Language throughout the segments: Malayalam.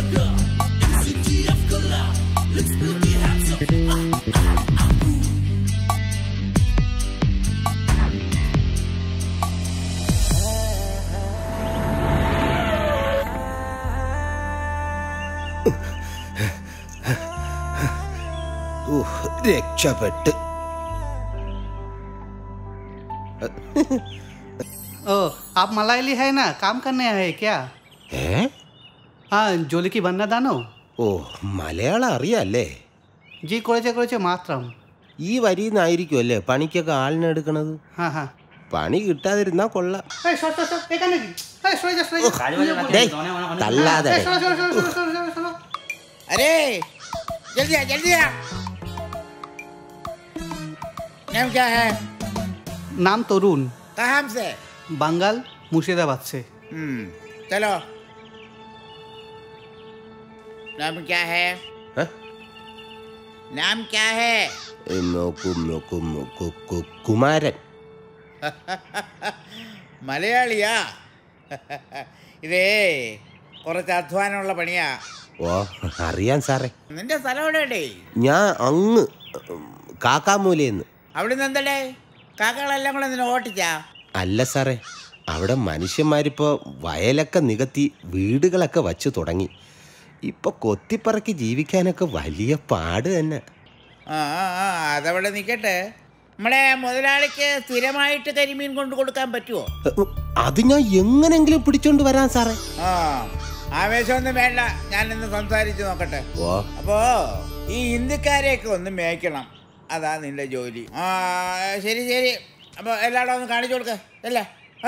ഉഹ്, രക്ഷപ്പെട്ട് ओ आप मलाइली है ना काम करने आए क्या ഏ हाँ जोली की बनना दानो ഓ മലയാളം അറിയാല്ലേ जी कुरेचे कुरेचे മാത്രം ഈ വരിന്നായിരിക്കും അല്ലേ പണിക്കൊക്കെ ആളിനെ എടുക്കണത് हाँ हाँ പണി കിട്ടാതിരുന്നാ കൊള്ളാം ए सर सर सर এখানে কি এই সরে যা সরে যা ഡേയ്, തല്ലാതെ এই সরো সরো সরো সরো সরো সরো अरे जल्दी आ जल्दी आ नाम क्या है नाम तरुण कहाँ से बंगाल मुर्शिदाबाद से हम्म चलो नाम क्या है ഏ? नाम क्या है ഏ, നോക്കും നോക്കും നോക്കും കു- കുമാരൻ മലയാളിയാ ഇതേ കുറച്ച് അധ്വാനമുള്ള പണിയാ ഓ അറിയാൻ സാറേ നിന്റെ സ്ഥലം എവിടെയടേ ഞാൻ അങ്ങ് ഉം, കാക്കാമൂലയെന്ന് അവിടുന്ന് എന്തടേ കാക്കകളെല്ലാം കൂടെ നിന്നെ ഓട്ടിച്ചാ അല്ല സാറേ അവിടെ മനുഷ്യന്മാരിപ്പോൾ വയലൊക്കെ നികത്തി വീടുകളൊക്കെ വച്ചു തുടങ്ങി ഇപ്പൊ കൊത്തിപ്പറക്കി ജീവിക്കാനൊക്കെ വലിയ പാട് തന്നെ ആ ആ, ആ അതവിടെ നിൽക്കട്ടെ നമ്മളെ മുതലാളിക്ക് സ്ഥിരമായിട്ട് കരിമീൻ കൊണ്ട് കൊടുക്കാൻ പറ്റുമോ അത് ഞാൻ എങ്ങനെങ്കിലും പിടിച്ചോണ്ട് വരാൻ സാറേ ആ ആവേശമൊന്നും വേണ്ട ഞാനിന്ന് സംസാരിച്ച് നോക്കട്ടെ ഓ അപ്പോ ഈ ഹിന്ദിക്കാരെയൊക്കെ ഒന്ന് മേയ്ക്കണം അതാ നിന്റെ ജോലി ആ ശരി ശരി അപ്പൊ എല്ലായിടും ഒന്ന് കാണിച്ചു കൊടുക്ക അല്ലേ ആ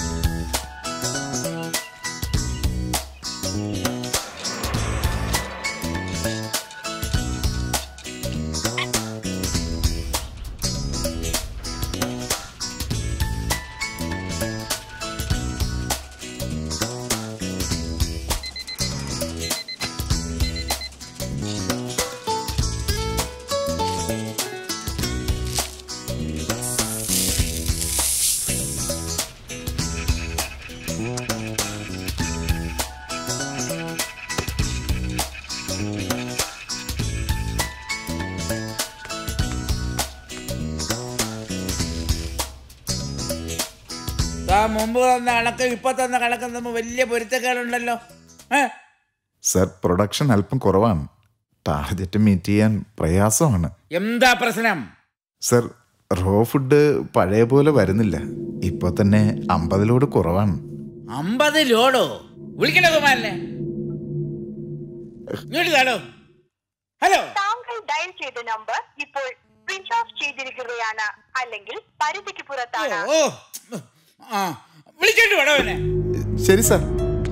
താ മുമ്പ് തന്ന കണക്ക് ഇപ്പൊ തന്ന കണക്കും തമ്മിൽ വലിയ പൊരുത്തക്കേടുണ്ടല്ലോ ഏ സർ പ്രൊഡക്ഷൻ അല്പം കുറവാണ് ടാർഗറ്റ് മീറ്റ് ചെയ്യാൻ പ്രയാസമാണ് എന്താ പ്രശ്നം സർ റോ ഫുഡ് പഴയ പോലെ വരുന്നില്ല ഇപ്പൊ തന്നെ അമ്പതിലോട് കുറവാണ് അമ്പത് ലോഡോ വിളിക്കണോ കുമാരനെ ഇങ്ങോട്ട് താടോ ഹലോ താങ്കൾ ഡയൽ ചെയ്ത നമ്പർ ഇപ്പോൾ സ്വിച്ച് ഓഫ് ചെയ്തിരിക്കുകയാണ് അല്ലെങ്കിൽ പരിധിക്ക് ഓ പുറത്താണ് ഓ ആ വിളിച്ചോണ്ട് വേണോ എന്നെ ശരി സർ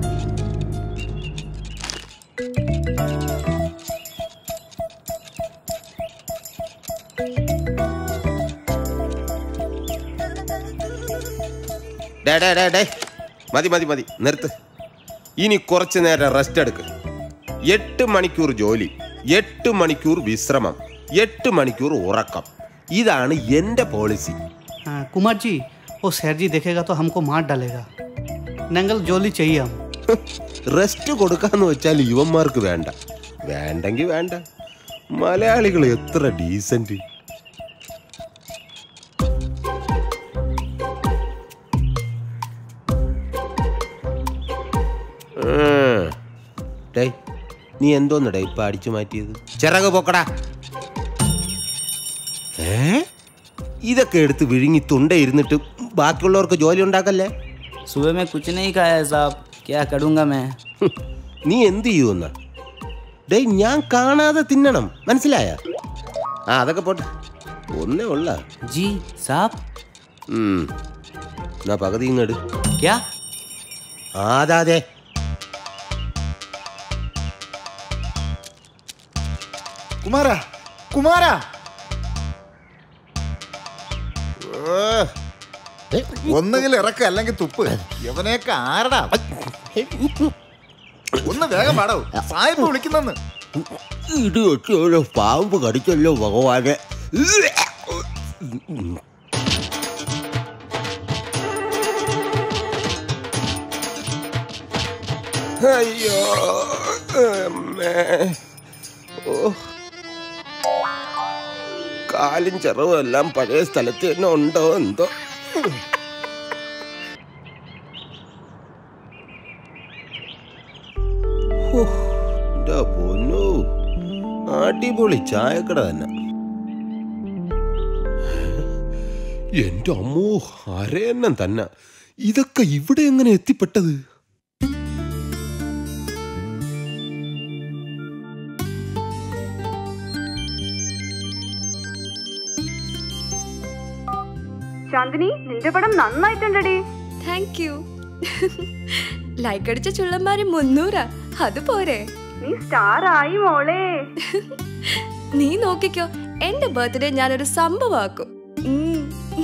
ഡേ ഡേ ഡേ ഡേ മതി മതി മതി നിർത്ത് ഇനി കുറച്ചു നേരം റെസ്റ്റ് എടുക്ക് എട്ട് മണിക്കൂർ ജോലി എട്ട് മണിക്കൂർ വിശ്രമം എട്ട് മണിക്കൂർ ഉറക്കം ഇതാണ് എൻ്റെ പോളിസി हाँ, कुमार जी वो सर जी देखेगा तो हमको मार डालेगा नंगल जोली चाहिए हम റെസ്റ്റ് കൊടുക്കാന്ന് വെച്ചാൽ യുവന്മാർക്ക് വേണ്ട വേണ്ടെങ്കിൽ വേണ്ട മലയാളികൾ എത്ര ഡീസന്റ് ഡേയ് നീ എന്തോന്നടേ ഇപ്പൊ അടിച്ചു മാറ്റിയത് ചിറക് പോക്കടാ ഏ ഇതൊക്കെ എടുത്ത് വിഴുങ്ങി തുണ്ട ഇരുന്നിട്ട് ബാക്കിയുള്ളവർക്ക് ജോലി ഉണ്ടാക്കല്ലേ सुबह में कुछ नहीं खाया है साहब क्या करूँगा मैं ഹും, നീ എന്ത് ചെയ്യുമെന്ന ഡേയ് ഞാൻ കാണാതെ തിന്നണം മനസ്സിലായ ആ അതൊക്കെ പോട്ടെ ഒന്നേ ഉള്ള जी साहब എന്നാ പകുതി ഇങ്ങട് क्या ആദാതെ കുമാര കുമാര ഒന്നുകിൽ ഇറക്ക അല്ലെങ്കിൽ തുപ്പ് ഇവനെയൊക്കെ ആരടാ ഒന്ന് വേഗം പാടോ സായിപ്പ് വിളിക്കുന്നെന്ന് ഇടി വെച്ചല്ലോ പാമ്പ് കടിച്ചല്ലോ ഭഗവാനെ അയ്യോ അമ്മേ. ഓ. കാലും ചെറവും എല്ലാം പഴയ സ്ഥലത്ത് തന്നെ ഉണ്ടോ എന്തോ ഹോ, എൻ്റെ പൊന്നോ അടിപൊളി ചായക്കട തന്നെ എന്റെ അമ്മോ അരയന്നം തന്നെ ഇതൊക്കെ ഇവിടെ എങ്ങനെ എത്തിപ്പെട്ടത് ചാന്ദിനി നിന്റെ പടം നന്നായിട്ടുണ്ടടി താങ്ക് യു ലൈക്ക് അടിച്ച ചുള്ളന്മാര് മുന്നൂറാ അത് പോരെ നീ സ്റ്റാർ ആയി മോളെ നീ നോക്കിക്കോ എന്റെ ബർത്ത്ഡേ ഞാനൊരു സംഭവമാക്കും ഉം.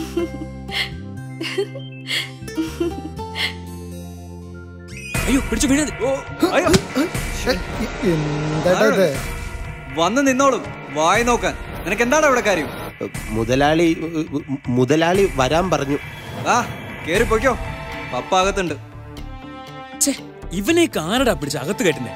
അയ്യോ പിടിച്ചു വീഴരുത് ഓ അയ്യോ വന്ന് നിന്നോളും വായി നോക്കാൻ നിനക്ക് എന്താണ് ഇവിടെ കാര്യം മുതലാളി മുതലാളി വരാൻ പറഞ്ഞു ആ കേറി പൊയ്ക്കോ പപ്പ അകത്തുണ്ട് ഇവനെ ആരടാ പിടിച്ച് അകത്ത് കയറ്റുന്നേ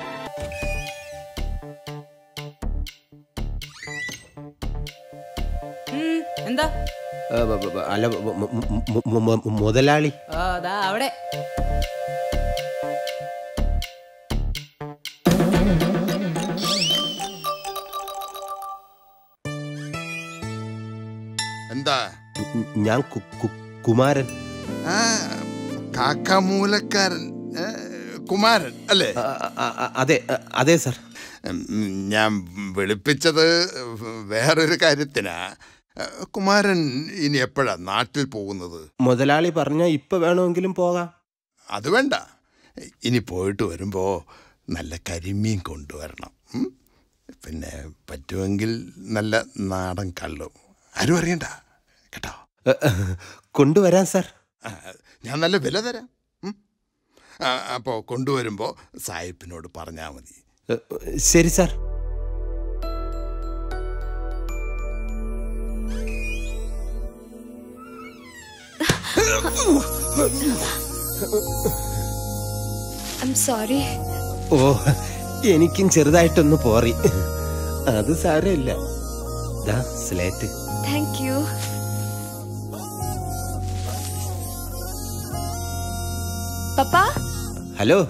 എന്താ ഏ, ബ- ബ- ബ- അല്ല ബ- മു- മു- മു- മു- മുതലാളി ആ, ദാ അവിടെ എന്താ ഞാൻ കു- കു- കുമാരൻ ആ കാക്കാമൂലക്കാരൻ ഏ, കുമാരൻ അല്ലേ ആ, ആ, ആ, അതെ ആ, അതെ സർ ഉം, ഞാൻ വിളിപ്പിച്ചത് വേറൊരു കാര്യത്തിനാ ഏ, കുമാരൻ ഇനി എപ്പോഴാ നാട്ടിൽ പോകുന്നത് മുതലാളി പറഞ്ഞ ഇപ്പൊ വേണമെങ്കിലും പോകാം അത് വേണ്ട ഇനി പോയിട്ട് വരുമ്പോ നല്ല കരിമീൻ കൊണ്ടുവരണം ഉം? പിന്നെ പറ്റുമെങ്കിൽ നല്ല നാടൻ കള്ളും ആരും അറിയണ്ട കേട്ടോ ഏ, കൊണ്ടുവരാം സർ ആ, ഞാൻ നല്ല വില തരാം ഉം? ആ, അപ്പോ കൊണ്ടുവരുമ്പോ സായിപ്പിനോട് പറഞ്ഞാൽ മതി ഏ, ശരി സർ ഐം സോറി ഓ എനിക്കും ചെറുതായിട്ടൊന്ന് പോറി അത് സാരമില്ല ദാ slate thank you papa hello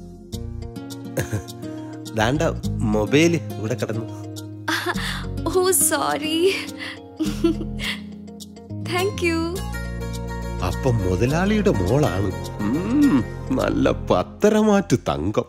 ദാണ്ട മൊബൈൽ ഇവിടെ കിടന്നു ഓ സോറി താങ്ക് യു അപ്പൊ മുതലാളിയുടെ മോളാണ് ഉം, നല്ല പത്തരമാറ്റ് തങ്കം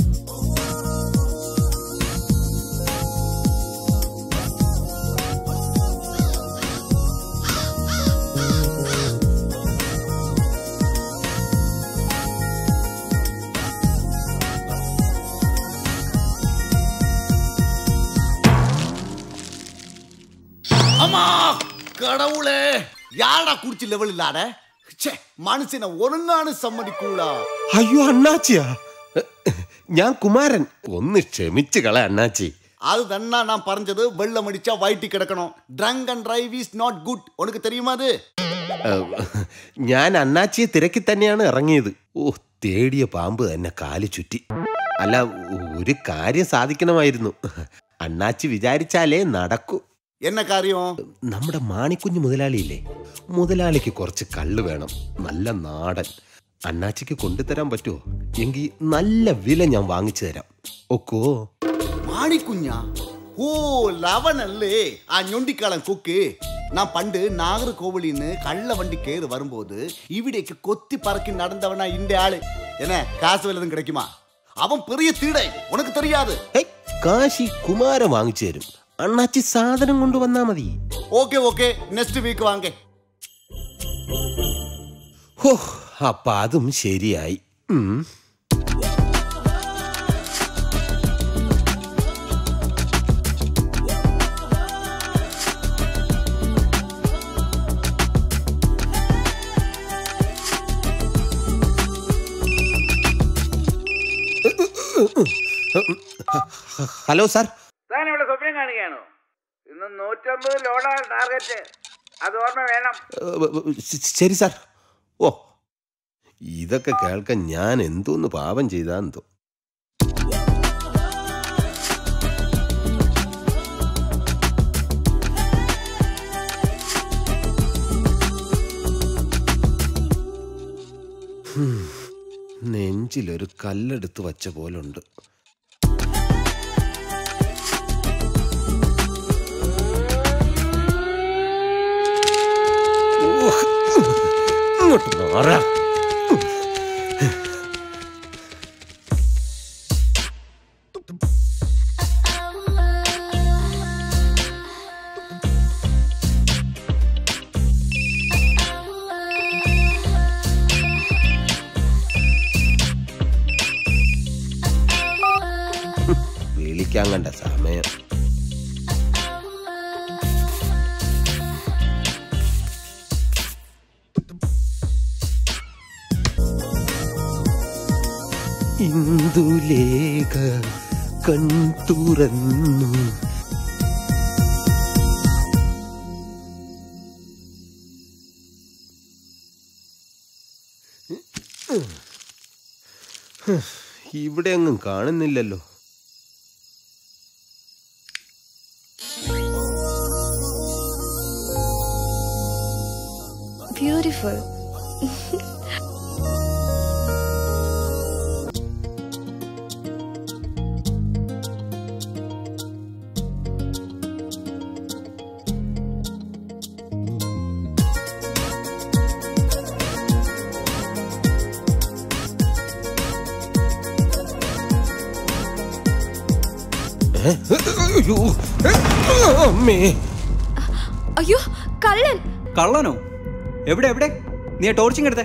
அம்மா கடவுளே யாரா குடிச்சு லெவல் இல்லாத ச்சே மனுஷனை ஒழுங்கானு சம்மதிக்கூடா അയ്യോ അണ്ണാച്ചിയാ ഞാൻ കുമാരൻ ഒന്ന് ക്ഷമിച്ചു കള അണ്ണാച്ചി அது தன்னா நான் பறஞ்சது வெள்ளம் அடிச்சா வயிட்டி கிடக்கணும் drunk and drive is not good உனக்கு தெரியுமா அது ഏഹ്, ഞാൻ അണ്ണാച്ചിയെ തിരക്കി തന്നെയാണ് ഇറങ്ങിയത് ഓ തേടിയ പാമ്പ് തന്നെ കാല് ചുറ്റി അല്ല ഒരു കാര്യം സാധിക്കണമായിരുന്നു അണ്ണാച്ചി വിചാരിച്ചാലേ നടക്കൂ என்ன காரியம் നമ്മുടെ മാണിക്കുഞ്ഞ് മുതലാളിയില്ലേ മുതലാളിക്ക് കുറച്ച് കള്ള് വേണം നല്ല നാടൻ അണ്ണാച്ചിക്ക് കൊണ്ടുതരാൻ പറ്റുമോ എങ്കിൽ നല്ല വില ഞാൻ വാങ്ങിച്ചു തരാം ഒക്കോ மாணிக்குஞ்சா ஓ லவன் அல்லே ஆ நொண்டிக்காலன் கொக்கு நான் பண்டு நாகர்கோவிலின்னு கள்ள வண்டி கேறு வரும்போது இவிடைக்கு கொத்தி பறக்கி நடந்தவனா இந்த ஆளு என்ன காசு வல்லதும் கிடைக்குமா அவன் பெரிய தீடை உனக்கு தெரியாது കാശി കുമാരൻ വാങ്ങിച്ചു തരും അണ്ണാച്ചി സാധനം കൊണ്ടുവന്നാ മതി ஓகே ஓகே நெக்ஸ்ட் வீக் வாங்க ഹോ അപ്പൊ അതും ശരിയായി ഉം. ഹലോ സാർ താൻ ഇവിടെ സ്വപ്നം കാണുകയാണോ ഇന്ന് നൂറ്റമ്പത് ലോഡാണ് ടാർഗറ്റ് അത് ഓർമ്മ വേണം ശ- ശരി സാർ ഓ ഇതൊക്കെ കേൾക്കാൻ ഞാൻ എന്തോന്ന് പാപം ചെയ്താന്തോ ഒരു കല്ലെടുത്ത് വച്ച പോലുണ്ട് ഓ, ഇങ്ങോട്ട് മാറാ വിളിക്കാൻ കണ്ട സമയം ഇന്ദുലേഖ കൺ തുറന്നു ഇവിടെ എങ്ങും കാണുന്നില്ലല്ലോ ബ്യൂട്ടിഫുൾ അയ്യോ അമ്മേ അയ്യോ കള്ളൻ കള്ളനോ എവിടെ എവിടെ നീ ആ ടോർച്ചിങ് എടുത്തേ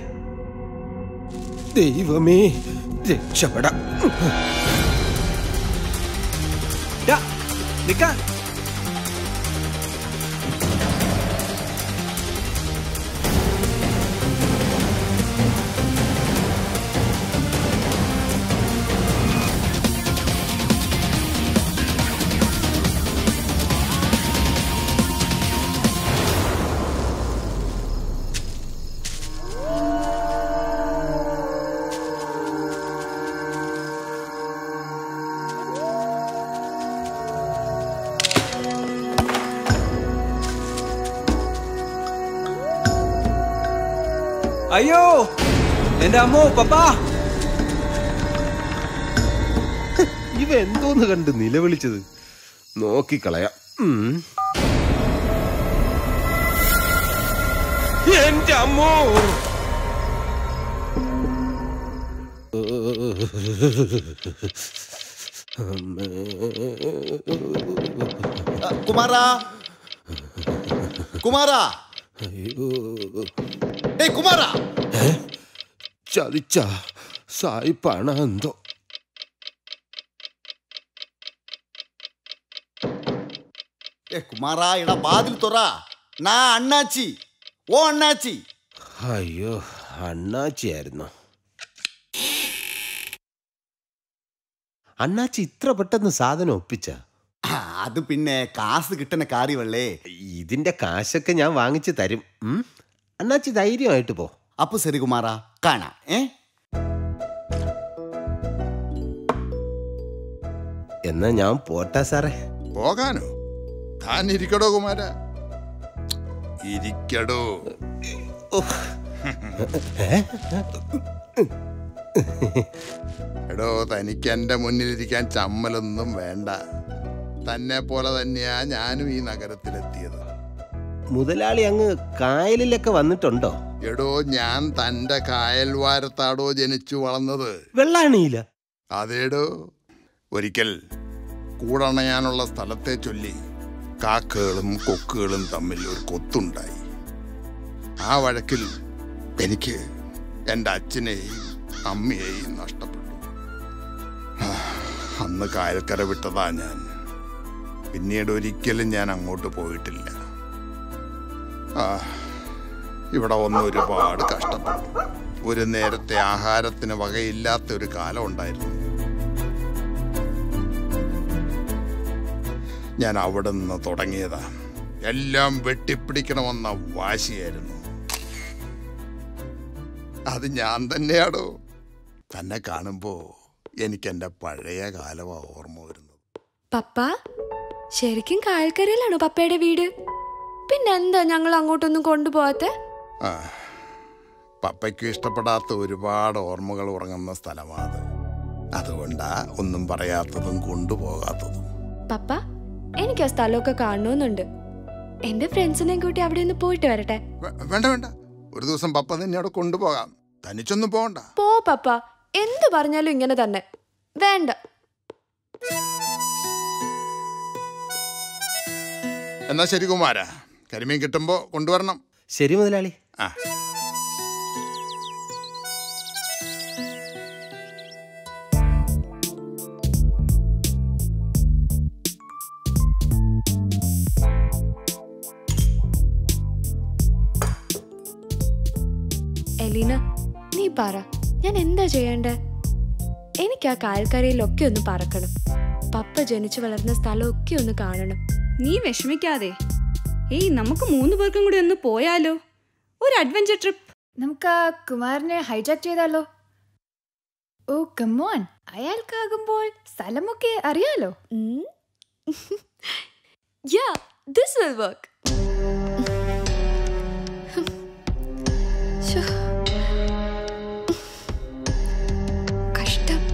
ദൈവമേ രക്ഷപ്പെടാം ഡാ, നിക്കാൻ അയ്യോ എന്റെ അമ്മോ പപ്പാ ഇവ എന്തോന്ന് കണ്ട് നിലവിളിച്ചത് നോക്കിക്കളയാം ഉം. എന്റെ അമ്മോ ആ, കുമാരാ കുമാരാ അയ്യോ ഡേയ് കുമാരാ ചതിച്ച സായിപ്പാണ് എന്തോ ഏ കുമാരാ ഇടാ വാതിൽ തുറ നാ അണ്ണാച്ചി ഓ അണ്ണാച്ചി അയ്യോ അണ്ണാച്ചിയായിരുന്നു അണ്ണാച്ചി ഇത്ര പെട്ടെന്ന് സാധനം ഒപ്പിച്ച ആ, അത് പിന്നെ കാസ് കിട്ടുന്ന കാര്യമല്ലേ ഇതിന്റെ കാശൊക്കെ ഞാൻ വാങ്ങിച്ചു തരും ഉം? അണ്ണാച്ചി ധൈര്യമായിട്ട് പോ അപ്പൊ ശരി കുമാരാ കാണാം ഏ എന്നാ ഞാൻ പോട്ടാ സാറേ പോകാനോ താൻ ഇരിക്കടോ കുമാര ഇരിക്കടോ എടോ തനിക്ക് എൻ്റെ മുന്നിലിരിക്കാൻ ചമ്മലൊന്നും വേണ്ട തന്നെ പോലെ തന്നെയാ ഞാനും ഈ നഗരത്തിലെത്തിയത് മുതലാളി അങ്ങ് കായലിലൊക്കെ വന്നിട്ടുണ്ടോ എടോ ഞാൻ തൻ്റെ കായൽവാരത്താടോ ജനിച്ചു വളർന്നത് വെള്ളാണിയില്ല അതേടോ ഒരിക്കൽ കൂടണയാനുള്ള സ്ഥലത്തെ ചൊല്ലി കാക്കകളും കൊക്കുകളും തമ്മിൽ ഒരു കൊത്തുണ്ടായി ആ വഴക്കിൽ എനിക്ക് എൻ്റെ അച്ഛനെയും അമ്മയെയും നഷ്ടപ്പെട്ടു ആ, അന്ന് കായൽക്കര വിട്ടതാ ഞാൻ പിന്നീട് ഒരിക്കലും ഞാൻ അങ്ങോട്ട് പോയിട്ടില്ല ആ ഇവിടെ വന്ന് ഒരുപാട് കഷ്ടപ്പെട്ടു ഒരു നേരത്തെ ആഹാരത്തിന് വകയില്ലാത്ത ഒരു കാലം ഉണ്ടായിരുന്നു ഞാൻ അവിടെ നിന്ന് തുടങ്ങിയതാ എല്ലാം വെട്ടിപ്പിടിക്കണമെന്ന വാശിയായിരുന്നു അത് ഞാൻ തന്നെയാടോ തന്നെ കാണുമ്പോ എനിക്ക് എൻ്റെ പഴയ കാലമാ ഓർമ്മ വരുന്നത് പപ്പ ശരിക്കും കായൽക്കരയിലാണോ പപ്പയുടെ വീട് പിന്നെന്താ ഞങ്ങൾ അങ്ങോട്ടൊന്നും കൊണ്ടുപോകാത്തെ ആ പപ്പയ്ക്ക് ഇഷ്ടപ്പെടാത്ത ഒരുപാട് ഓർമ്മകൾ ഉറങ്ങുന്ന സ്ഥലമാണ് അതുകൊണ്ടാ ഒന്നും പറയാത്തതും കൊണ്ടുപോകാത്തതും പപ്പ എനിക്ക് ആ സ്ഥലമൊക്കെ കാണണമെന്നുണ്ട് എന്റെ ഫ്രണ്ട്സിനെയും കൂട്ടി അവിടെ ഒന്ന് പോയിട്ട് വരട്ടെ വേ- വേണ്ട വേണ്ട ഒരു ദിവസം പപ്പ നിന്നെ അവിടെ കൊണ്ടുപോകാം തനിച്ചൊന്നും പോകണ്ട പോ പപ്പ എന്ത് പറഞ്ഞാലും ഇങ്ങനെ തന്നെ വേണ്ട എന്നാ ശരി കുമാര കരിമീൻ കിട്ടുമ്പോ കൊണ്ടുവരണം ശരി മുതലാളി ആ എലീന നീ പറ ഞാൻ എന്താ ചെയ്യണ്ടേ എനിക്ക് ആ കായൽക്കരയിലൊക്കെ ഒന്ന് പറക്കണം പപ്പ ജനിച്ചു വളർന്ന സ്ഥലമൊക്കെ ഒന്ന് കാണണം നീ വിഷമിക്കാതെ ഏയ് നമുക്ക് മൂന്ന് പേർക്കും കൂടി ഒന്ന് പോയാലോ ഒരു അഡ്വഞ്ചർ ട്രിപ്പ് നമുക്ക് ആ കുമാരനെ ഹൈജാക്ക് ചെയ്താലോ ഓ കമ്മോൺ അയാൾക്കാകുമ്പോൾ സ്ഥലമൊക്കെ അറിയാലോ യാ ദിസ് വിൽ വർക്ക് കഷ്ടം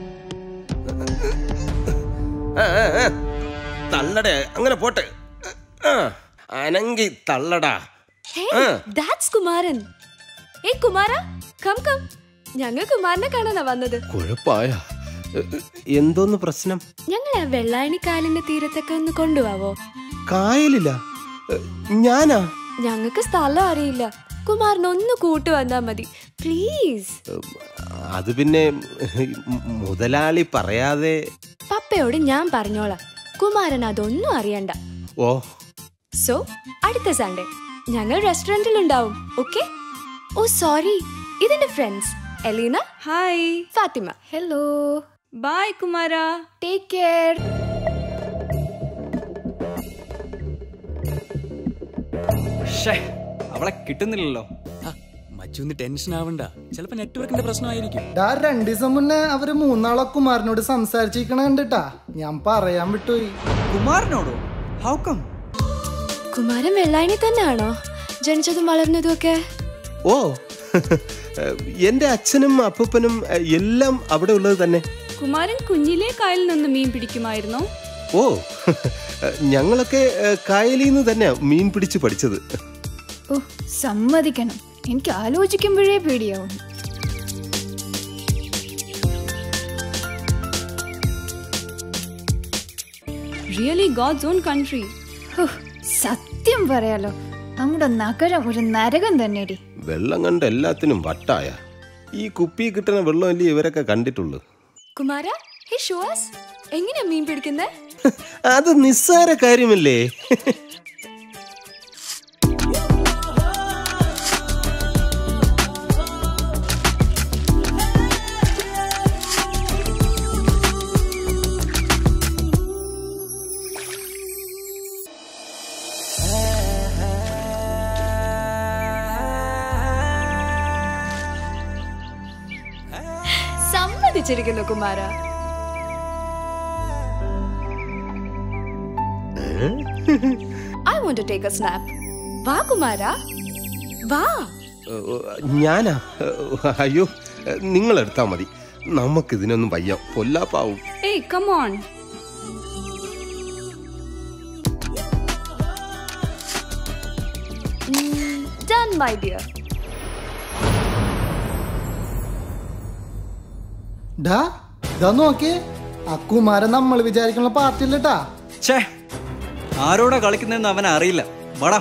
ആ, ആ, ആ. തള്ളടെ അങ്ങനെ പോട്ടെ ആ, അനങ്കി തള്ളടാ ഹേ ആ. ദാറ്റ്സ് കുമാരൻ ഏ കുമാര കം കം ഞങ്ങൾ കുമാരനെ കാണാനാ വന്നത് കുഴപ്പായ എന്തോന്ന് പ്രശ്നം ഞങ്ങളെ ആ വെള്ളായണി കായലിന്റെ തീരത്തൊക്കെ ഒന്ന് കൊണ്ടുപോവോ കായലില്ല ഞാനാ ഞങ്ങൾക്ക് സ്ഥലം അറിയില്ല കുമാരൻ ഒന്ന് കൂട്ടു വന്നാ മതി പ്ലീസ് അത് പിന്നെ മുതലാളി പറയാതെ പപ്പയോട് ഞാൻ പറഞ്ഞോളാം കുമാരൻ അതൊന്നും അറിയണ്ട ഓ സോ അടുത്ത സൺഡേ ഞങ്ങൾ റെസ്റ്റോറന്റിൽ ഉണ്ടാവും ഓക്കെ ഓ സോറി ഇതെന്റെ friends Elina hi Fathima hello bye Kumara take care ഷേ അവളെ കിട്ടുന്നില്ലല്ലോ മച്ചൊന്ന് ടെൻഷൻ ആവണ്ട ചിലപ്പോ നെറ്റ്വർക്കിന്റെ പ്രശ്നമായിരിക്കും ഡാ രണ്ടു ദിവസം മുന്നേ അവര് മൂന്നാളെ കുമാരനോട് സംസാരിച്ചിരിക്കണ കണ്ടിട്ടാ ഞാൻ പറയാൻ വിട്ടുപോയി കുമാരനോടോ ഹൗ കം കുമാരൻ വെള്ളായണി തന്നെയാണോ ജനിച്ചതും വളർന്നതും ഒക്കെ ഓ എന്റെ അച്ഛനും അപ്പൂപ്പനും എല്ലാം അവിടെ ഉള്ളത് തന്നെ കുമാരൻ കുഞ്ഞിലെ കായലിൽ നിന്ന് മീൻ പിടിക്കുമായിരുന്നോ ഓ ഞങ്ങളൊക്കെ കായലിൽ നിന്ന് തന്നെ മീൻ പിടിച്ച് പഠിച്ചത് ഓ സമ്മതിക്കണം എനിക്ക് ആലോചിക്കുമ്പോഴേ പേടിയാവും റിയലി ഗോഡ്സ് ഓൺ കൺട്രി ഹോ, സത്യം പറയാലോ നമ്മുടെ നഗരം ഒരു നരകം തന്നെടി വെള്ളം കണ്ട് എല്ലാത്തിനും വട്ടായ ഈ കുപ്പി കിട്ടുന്ന വെള്ളമല്ലേ ഇവരൊക്കെ കണ്ടിട്ടുള്ളൂ കുമാര ഹേ ഷുവാസ് എങ്ങനെയാ മീൻ പിടിക്കുന്നത് അത് നിസ്സാര കാര്യമല്ലേ സമ്മതിച്ചിരിക്കുന്നു Kumara I want to take a snap വാ കുമാര വാ ഞാനാ അയ്യോ നിങ്ങൾ എടുത്താ മതി നമുക്കിതിനൊന്നും വയ്യ പൊല്ലാപ്പാവും ഏയ് come on done my dear ഡാ ഇതാ നോക്കിയേ ആ കുമാരൻ നമ്മൾ വിചാരിക്കുന്ന പാർട്ടിയില്ലട്ടാ ഛേ ആരോടാ കളിക്കുന്നതെന്ന് അവൻ അറിയില്ല വടാ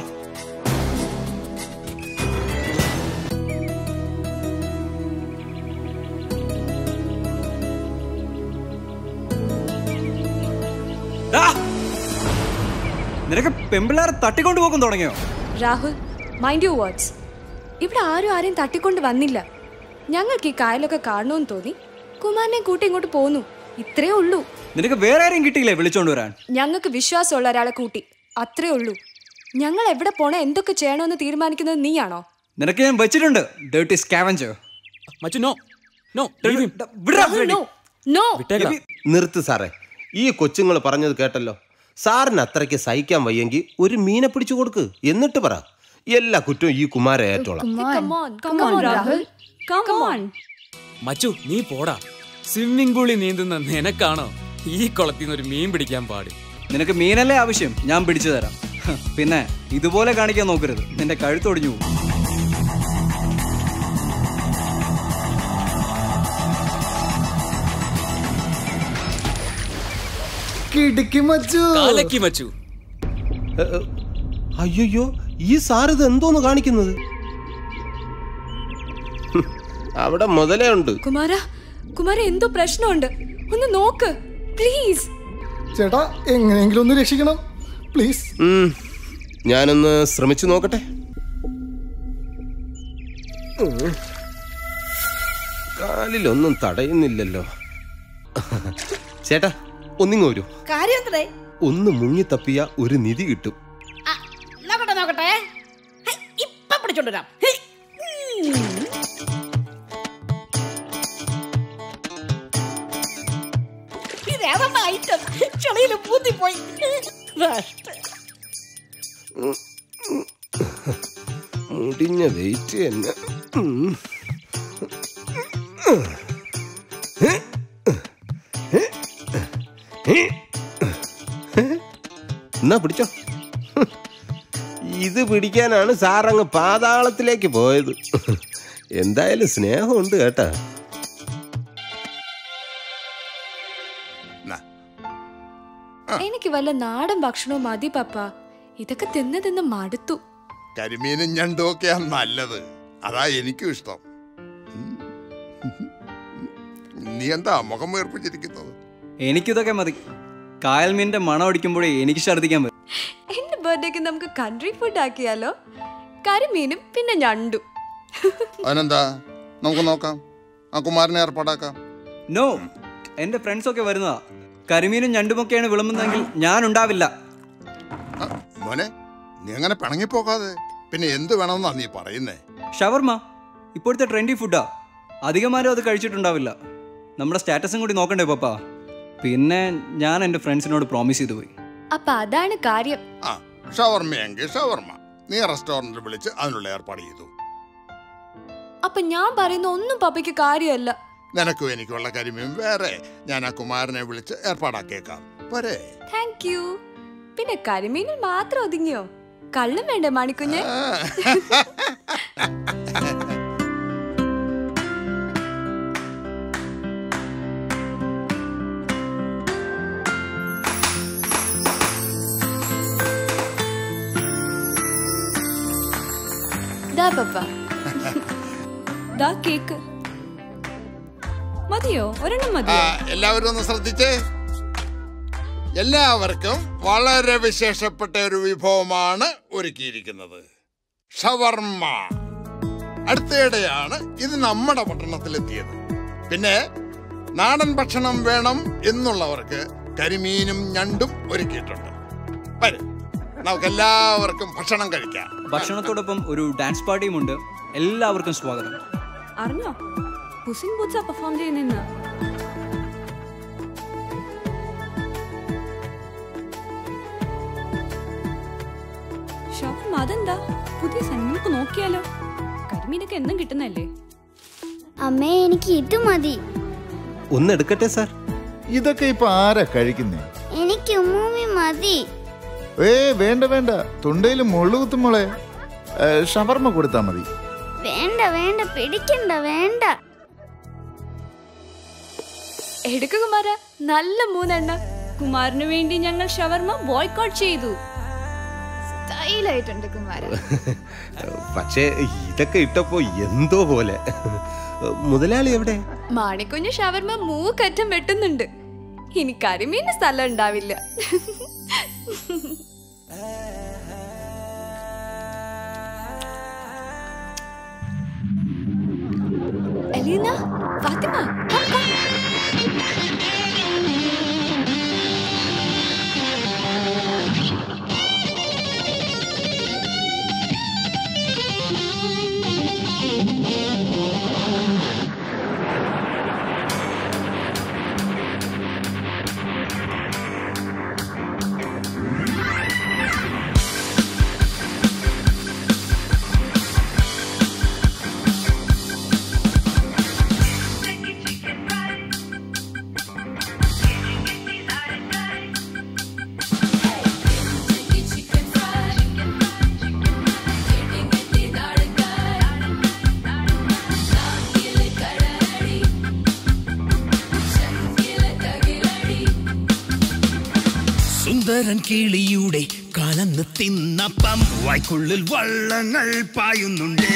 ഡാ! നിനക്ക് പെമ്പിള്ളാരെ തട്ടിക്കൊണ്ടു പോകും തുടങ്ങിയോ രാഹുൽ മൈൻഡ് യു വേർഡ്സ് ഇവിടെ ആരും ആരെയും തട്ടിക്കൊണ്ട് വന്നില്ല ഞങ്ങൾക്ക് ഈ കായലൊക്കെ കാണണമെന്ന് തോന്നി കുമാരനെ കൂട്ടി ഇങ്ങോട്ട് പോന്നു ഇത്രേ ഉള്ളൂ നിനക്ക് വേറെ ആരെയും കിട്ടിയില്ലേ വിളിച്ചോണ്ട് വരാൻ ഞങ്ങൾക്ക് വിശ്വാസമുള്ള ഒരാളെ കൂട്ടി അത്രേ ഉള്ളൂ ഞങ്ങൾ എവിടെ പോണേ എന്തൊക്കെ ചെയ്യണമെന്ന് തീരുമാനിക്കുന്നത് നീയാണോ നിനക്ക് ഞാൻ വെച്ചിട്ടുണ്ട് ഡേർട്ടി സ്കാവഞ്ചർ മച്ചു നോ നോ നോ നിർത്ത് സാറേ ഈ കൊച്ചുങ്ങൾ പറഞ്ഞത് കേട്ടല്ലോ സാറിന് അത്രയ്ക്ക് സഹിക്കാൻ വയ്യെങ്കിൽ ഒരു മീനെ പിടിച്ചു കൊടുക്ക് എന്നിട്ട് പറ എല്ലാ കുറ്റവും ഈ കുമാര ഏറ്റോളാം Come on, Come on, Rahul. Come on. മച്ചു നീ പോടാ സ്വിമ്മിംഗ് പൂളിൽ നീന്തുന്ന നിനക്കാണോ ഈ കുളത്തിൽ നിന്ന് ഒരു മീൻ പിടിക്കാൻ പാട് നിനക്ക് മീനല്ലേ ആവശ്യം ഞാൻ പിടിച്ചു തരാം ഹ്, പിന്നെ ഇതുപോലെ കാണിക്കാൻ നോക്കരുത് നിന്റെ കഴുത്തൊടിഞ്ഞു പോകും കിടുക്കി മച്ചു കാലക്കി മച്ചു അയ്യോ ഈ സാർ ഇത് എന്തോന്ന് കാണിക്കുന്നത് ഹും, അവിടെ മുതലേ ഉണ്ട് കുമാര കുമാര എന്തോ പ്രശ്നമുണ്ട് ഒന്ന് നോക്ക് പ്ലീസ് ചേട്ടാ എങ്ങനെയെങ്കിലും ഒന്ന് രക്ഷിക്കണം പ്ലീസ് ഉം, ഞാനൊന്ന് ശ്രമിച്ചു നോക്കട്ടെ ഉം. കാലിലൊന്നും തടയുന്നില്ലല്ലോ ചേട്ടാ ഒന്നിങ്ങ് വരൂ കാര്യം എന്തേ ഒന്ന് മുങ്ങി തപ്പിയ ഒരു നിധി കിട്ടും നോക്കട്ടെ നോക്കട്ടെ ഹൈ, ഇപ്പൊ പിടിച്ചോണ്ടുവരാം ഹൈ, ഉം. ഇതേതാ ഐറ്റം ചെളിയില് പൂത്തിപ്പോയി നഷ്ടം. മുടിഞ്ഞ വെയിറ്റ് തന്നെ ഉം. എന്നാ പിടിച്ചോ ഇത് പിടിക്കാനാണ് സാറങ്ങ് പാതാളത്തിലേക്ക് പോയത് എന്തായാലും സ്നേഹമുണ്ട് കേട്ടാ എനിക്ക് വല്ല നാടൻ ഭക്ഷണവും മതി പപ്പ ഇതൊക്കെ തിന്ന് തിന്ന് മടുത്തു കരിമീനും ഞണ്ടും ഒക്കെയാ നല്ലത് അതാ എനിക്കും ഇഷ്ടം ഉം. നീ എന്താ മുഖം വീർപ്പിച്ചിരിക്കുന്നത് എനിക്കിതൊക്കെ മതി കായൽ മീനിന്റെ മണം അടിക്കുമ്പോഴേ എനിക്ക് ഛർദ്ദിക്കാൻ വരും എന്റെ ബർത്ത്ഡേക്ക് നമുക്ക് കൺട്രി ഫുഡ് ആക്കിയാലോ കരിമീനും പിന്നെ ഞണ്ടും അതിനെന്താ നമുക്ക് നോക്കാം ആ കുമാരനെ ഏർപ്പാടാക്കാം നോ എന്റെ ഫ്രണ്ട്സ് ഒക്കെ വരുന്നതാ കരിമീനും ഞണ്ടുമൊക്കെയാണ് വിളമ്പുന്നതെങ്കിൽ ഞാൻ ഉണ്ടാവില്ല മോനെ നീ അങ്ങനെ പിണങ്ങിപ്പോകാതെ പിന്നെ എന്ത് വേണമെന്നാ നീ പറയുന്നേ ഷവർമ ഇപ്പോഴത്തെ ട്രെൻഡി ഫുഡാ അധികമാരും അത് കഴിച്ചിട്ടുണ്ടാവില്ല നമ്മുടെ സ്റ്റാറ്റസും കൂടി നോക്കണ്ടേ പപ്പ പിന്നെ ഞാൻ എൻ്റെ ഫ്രണ്ട്സിനോട് പ്രോമിസ് ചെയ്തു പോയി അപ്പൊ അതാണ് കാര്യം ആ ഷവർമ്മയെങ്കിൽ ഷവർമ്മ നീ റെസ്റ്റോറന്റിൽ വിളിച്ച് അതിനുള്ള ഏർപ്പാട് ചെയ്തു അപ്പൊ ഞാൻ പറയുന്ന ഒന്നും പപ്പയ്ക്ക് കാര്യമല്ല നിനക്കും എനിക്കുള്ള കരിമീൻ വേറെ ഞാൻ ആ കുമാരനെ വിളിച്ച് ഏർപ്പാടാക്കിയേക്കാം പോരെ താങ്ക് യു പിന്നെ കരിമീനിൽ മാത്രം ഒതുങ്ങിയോ കള്ളും വേണ്ടേ മണിക്കുഞ്ഞ് ദാ പപ്പ ദാ കേക്ക് മതിയോ ഒരെണ്ണം ആ, മതിയോ എല്ലാവരും ഒന്ന് ശ്രദ്ധിച്ചേ എല്ലാവർക്കും വളരെ വിശേഷപ്പെട്ട ഒരു വിഭവമാണ് ഒരുക്കിയിരിക്കുന്നത് ഷവർമ്മ അടുത്തയിടെയാണ് ഇത് നമ്മുടെ പട്ടണത്തിലെത്തിയത് പിന്നെ നാടൻ ഭക്ഷണം വേണം എന്നുള്ളവർക്ക് കരിമീനും ഞണ്ടും ഒരുക്കിയിട്ടുണ്ട് വരും നമുക്ക് എല്ലാവർക്കും ഭക്ഷണം കഴിക്കാം ഭക്ഷണത്തോടൊപ്പം ഒരു ഡാൻസ് പാർട്ടിയും ഉണ്ട് എല്ലാവർക്കും സ്വാഗതം അറിഞ്ഞോ പുസിൻ ബൂത്സാ പെർഫോം ചെയ്യുന്നെന്ന് ഷോപ്പ് അതെന്താ പുതിയ സന്മക്ക് നോക്കിയാലോ കരിമീനൊക്കെ എന്നും കിട്ടുന്നല്ലേ അമ്മേ എനിക്ക് ഇത് മതി ഒന്ന് എടുക്കട്ടെ സാർ ഇതൊക്കെ ഇപ്പൊ ആരാ കഴിക്കുന്നേ എനിക്ക് ഉമ്മൂമ്മി മതി ഏ വേണ്ട വേണ്ട തൊണ്ടയിൽ മുള്ളു കുത്തും മോളെ ഏ, ഷവർമ്മ കൊടുത്താ മതി വേണ്ട വേണ്ട പിടിക്കണ്ട വേണ്ട എടുക്കുക കുമാര നല്ല മൂന്നെണ്ണം കുമാറിന് വേണ്ടി ഞങ്ങൾ ഷവർമ ബോയ്ക്കോട്ട് ചെയ്തു സ്റ്റൈലായിട്ടുണ്ട് കുമാര പക്ഷേ ഇതൊക്കെ ഇട്ടപ്പോ എന്തോ പോലെ മുതലാളി എവിടെ മാണിക്കുഞ്ഞ് ഷവർമ്മ മൂക്കറ്റം വെട്ടുന്നുണ്ട് ഇനി കരിമീന് സ്ഥലം ഉണ്ടാവില്ല എലീന ഫാത്തിമ come, come. സുന്ദരൻ കിളിയുടെ കലന്ന് തിന്നപ്പം വായ്ക്കുള്ളിൽ വള്ളങ്ങൾ പായുന്നുണ്ട്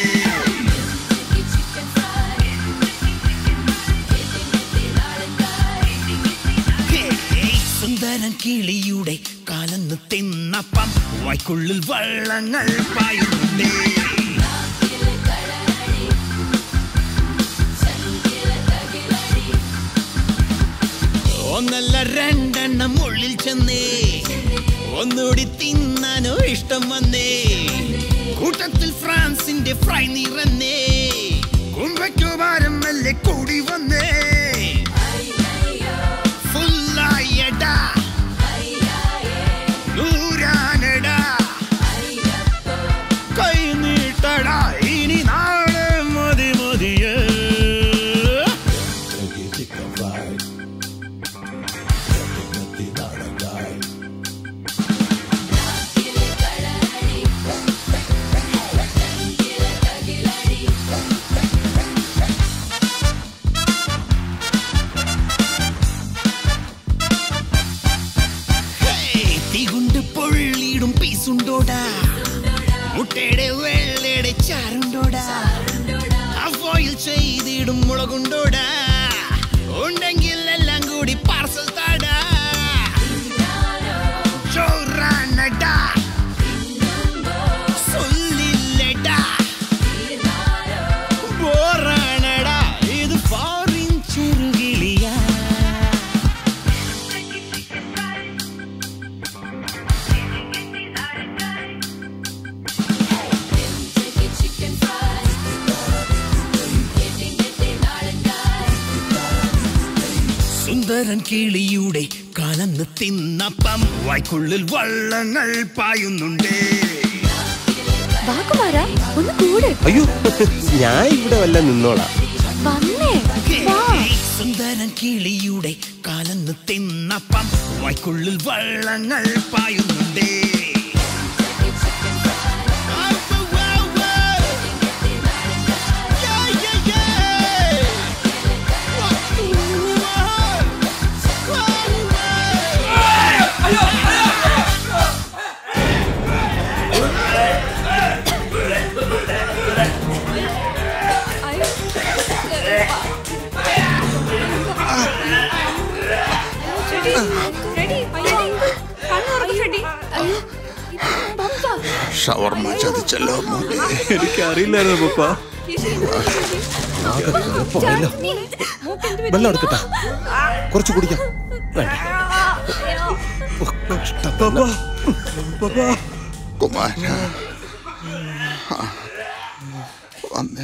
ഹേയ്, സുന്ദരൻ കിളിയുടെ കലന്ന് തിന്നപ്പം വായ്ക്കുള്ളിൽ വള്ളങ്ങൾ പായുന്നുണ്ട് ഒന്നല്ല രണ്ടെണ്ണം ഉള്ളിൽ ചെന്നേ ഒന്നുകൂടി തിന്നാനോ ഇഷ്ടം വന്നേ കൂട്ടത്തിൽ ഫ്രാൻസിന്റെ ഫ്രൈ നിറന്നേ കുമ്പയ്ക്കു ഭാരം മെല്ലെ കൂടി വന്നേ ഫുള്ളായടാ നൂരാനടാ കൈ നീട്ടടാ ഇനി നാളെ മതി മതിയേ ഹേയ്, തീകൊണ്ട് പൊള്ളിയിടും പീസുണ്ടോടാ മുട്ടയുടെ വെള്ളയുടെ ചാറുണ്ടോടാ അവോയിൽ ചെയ്തിടും മുളകുണ്ടോടാ ഉണ്ടെങ്കിൽ എല്ലാം കൂടി പാർസൽ താടാ ചോറാനടാ സൊല്ലില്ലടാ ബോറാണടാ ഇത് ഫോറിൻ ചെറുകിളിയാ സുന്ദരൻ കിളിയുടെ കലന്ന് തിന്നപ്പം വായ്ക്കുള്ളിൽ വള്ളങ്ങൾ പായുന്നുണ്ട് വാക്കുമാരാ ഒന്ന് കൂടെ അയ്യോ ഞാൻ ഇവിടെ വല്ല നിന്നോളാം വന്നേ വാ ഹേയ്, സുന്ദരൻ കിളിയുടെ കലന്ന് തിന്നപ്പം വായ്ക്കുള്ളിൽ വള്ളങ്ങൾ പായുന്നുണ്ട് ഷവർമ്മ ചതിച്ചല്ലോ മോളെ എനിക്കറിയില്ലായിരുന്നു പപ്പ പോയല്ലോ വെള്ളം എടുക്കട്ടെ കുറച്ച് കുടിക്കാം വേണ്ട കുമാര ആ, വന്നേ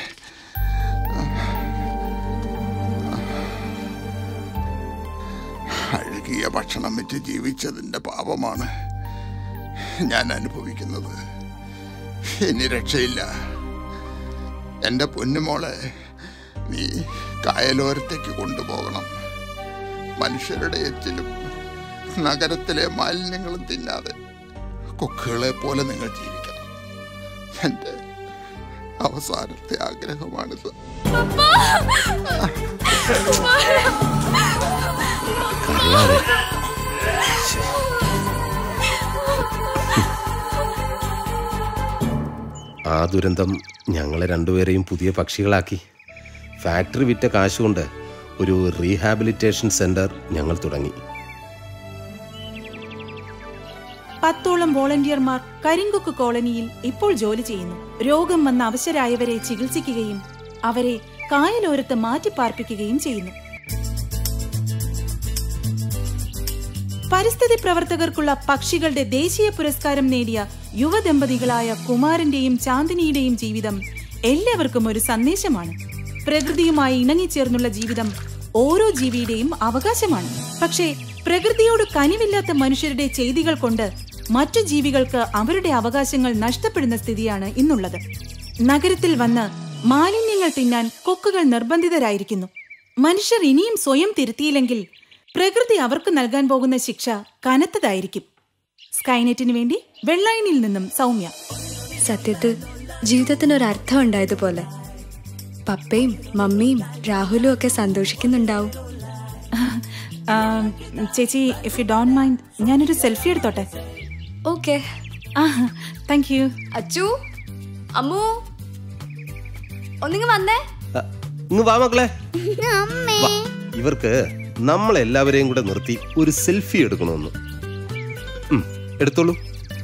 അഴുകിയ ഭക്ഷണം വെച്ച് ജീവിച്ചതിൻ്റെ പാപമാണ് ഞാൻ അനുഭവിക്കുന്നത് ഇനി രക്ഷയില്ല എൻ്റെ പൊന്നുമോളെ നീ കായലോരത്തേക്ക് കൊണ്ടുപോകണം മനുഷ്യരുടെ എച്ചിലും നഗരത്തിലെ മാലിന്യങ്ങളും തിന്നാതെ കൊക്കുകളെ പോലെ നിങ്ങൾ ജീവിക്കണം എൻ്റെ അവസാനത്തെ ആഗ്രഹമാണിത് അറിയാതെ ആ ദുരന്തം ഞങ്ങളെ രണ്ടുപേരെയും പുതിയ പക്ഷികളാക്കി ഫാക്ടറി വിറ്റ കാശുകൊണ്ട് ഒരു റീഹാബിലിറ്റേഷൻ സെന്റർ ഞങ്ങൾ തുടങ്ങി പത്തോളം വോളണ്ടിയർമാർ കരിങ്കൊക്ക് കോളനിയിൽ ഇപ്പോൾ ജോലി ചെയ്യുന്നു രോഗം വന്ന അവശരായവരെ ചികിത്സിക്കുകയും അവരെ കായലോരത്ത് മാറ്റിപ്പാർപ്പിക്കുകയും ചെയ്യുന്നു പരിസ്ഥിതി പ്രവർത്തകർക്കുള്ള പക്ഷികളുടെ ദേശീയ പുരസ്കാരം നേടിയ യുവദമ്പതികളായ കുമാരന്റെയും ചാന്ദിനിയുടെയും ജീവിതം എല്ലാവർക്കും ഒരു സന്ദേശമാണ് പ്രകൃതിയുമായി ഇണങ്ങിച്ചേർന്നുള്ള ജീവിതം ഓരോ ജീവിയുടെയും അവകാശമാണ് പക്ഷേ പ്രകൃതിയോട് കനിവില്ലാത്ത മനുഷ്യരുടെ ചെയ്തികൾ കൊണ്ട് മറ്റു ജീവികൾക്ക് അവരുടെ അവകാശങ്ങൾ നഷ്ടപ്പെടുന്ന സ്ഥിതിയാണ് ഇന്നുള്ളത് നഗരത്തിൽ വന്ന് മാലിന്യങ്ങൾ തിന്നാൻ കൊക്കുകൾ നിർബന്ധിതരായിരിക്കുന്നു മനുഷ്യർ ഇനിയും സ്വയം തിരുത്തിയില്ലെങ്കിൽ പ്രകൃതി അവർക്ക് നൽകാൻ പോകുന്ന ശിക്ഷ കനത്തതായിരിക്കും സ്കൈനെറ്റിന് വേണ്ടി വെള്ളായണിയിൽ നിന്നും സൗമ്യ സത്യത്തിൽ ജീവിതത്തിനൊരർത്ഥം ഉണ്ടായതുപോലെ പപ്പയും മമ്മിയും രാഹുലും ഒക്കെ സന്തോഷിക്കുന്നുണ്ടാവും ചേച്ചി ഇഫ് യു ഡോണ്ട് മൈൻഡ് ഞാനൊരു സെൽഫി എടുത്തോട്ടെ ഓക്കെ ആ താങ്ക് യു അച്ചു അമ്മു ഒന്നിങ്ങ് വന്നേ ആ, ഇങ്ങ് വാ മക്കളെ അമ്മേ വാ. ഇവർക്ക് നമ്മളെല്ലാവരെയും കൂടെ നിർത്തി ഒരു സെൽഫി എടുക്കണമെന്ന് ഉം, എടുത്തോളൂ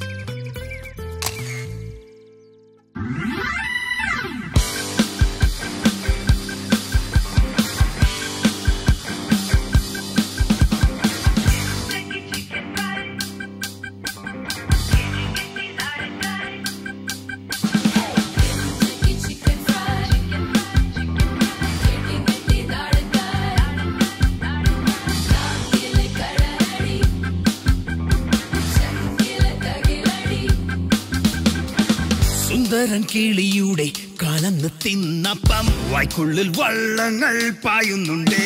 സുന്ദരൻ കിളിയുടെ കലന്ന് തിന്നപ്പം വായ്ക്കുള്ളിൽ വള്ളങ്ങൾ പായുന്നുണ്ടേ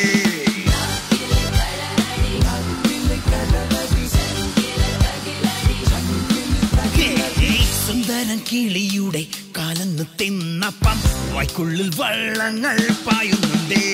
ഹേയ്, സുന്ദരൻ കിളിയുടെ കലന്ന് തിന്നപ്പം വായ്ക്കുള്ളിൽ വള്ളങ്ങൾ പായുന്നുണ്ടേ